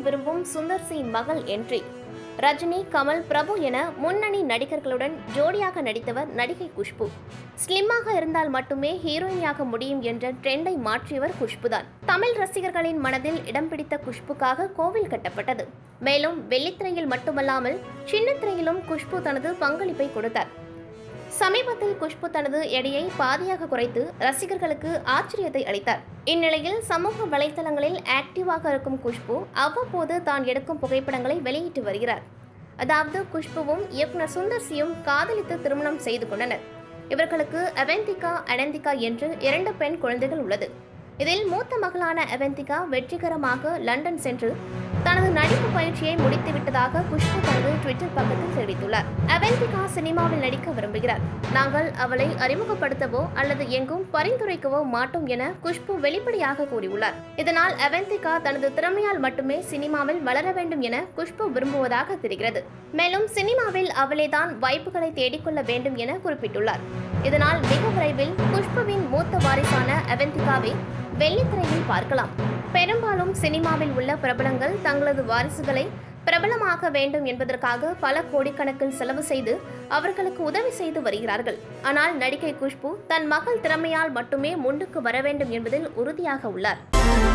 விரும்பும் சுந்தர் சிங் மகள் என்றி ரஜினி கமல் பிரபு என முன்னணி நடிகர்களுடன் ஜோடியாக நடித்தவர் நடிகை குஷ்பு ஸ்லிம்மாக இருந்தால் மட்டுமே ஹீரோயினியாக முடியும் என்ற ட்ரெண்டை மாற்றியவர் குஷ்புதான் தமிழ் ரசிகர்களின் மனதில் இடம் பிடித்த குஷ்புக்காக கோவில் கட்டப்பட்டது மேலும் வெள்ளித்திரையில் மட்டுமல்லாமல் சின்னத்திரையிலும் குஷ்பு தனது பங்களிப்பை கொடுத்தார் சமீபத்தில் குஷ்பு தனது எடையை பாதியாக குறைத்து ரசிகர்களுக்கு ஆச்சரியத்தை அளித்தார் இந்நிலையில் சமூக வலைதளங்களில் ஆக்டிவாக இருக்கும் குஷ்பு அவ்வப்போது தான் எடுக்கும் புகைப்படங்களை வெளியிட்டு வருகிறார் அதாவது குஷ்புவும் இயக்குனர் சுந்தர் சியும் காதலித்து திருமணம் செய்து கொண்டனர் இவர்களுக்கு அவந்திகா அனந்திகா என்று இரண்டு பெண் குழந்தைகள் உள்ளது இதில் மூத்த மகளான அவந்திகா வெற்றிகரமாக லண்டன் சென்று தனது நடிப்பு பயிற்சியை முடித்துவிட்டதாக குஷ்பு தனது ட்விட்டர் பக்கத்தில் தெரிவித்துள்ளார் அவந்திகா சினிமாவில் நடிக்க விரும்புகிறார் நாங்கள் அவளை அறிமுகப்படுத்தவோ அல்லது எங்கும் பரிந்துரைக்கவோ மாட்டோம் என குஷ்பு வெளிப்படையாக கூறியுள்ளார் இதனால் அவந்திகா தனது திறமையால் மட்டுமே சினிமாவில் வளர வேண்டும் என குஷ்பு விரும்புவதாக தெரிகிறது மேலும் சினிமாவில் அவளேதான் வாய்ப்புகளை தேடிக்கொள்ள வேண்டும் என குறிப்பிட்டுள்ளார் இதனால் மிக விரைவில் குஷ்புவின் மூத்த வாரிசான அவந்திகாவை வெள்ளித்திரையில் பார்க்கலாம் பெரும்பாலும் சினிமாவில் உள்ள பிரபலங்கள் தங்களது வாரிசுகளை பிரபலமாக்க வேண்டும் என்பதற்காக பல கோடிக்கணக்கில் செலவு செய்து அவர்களுக்கு உதவி செய்து வருகிறார்கள் ஆனால் நடிகை குஷ்பு தன் மகள் திறமையால் மட்டுமே முன்னுக்கு வர வேண்டும் என்பதில் உறுதியாக உள்ளார்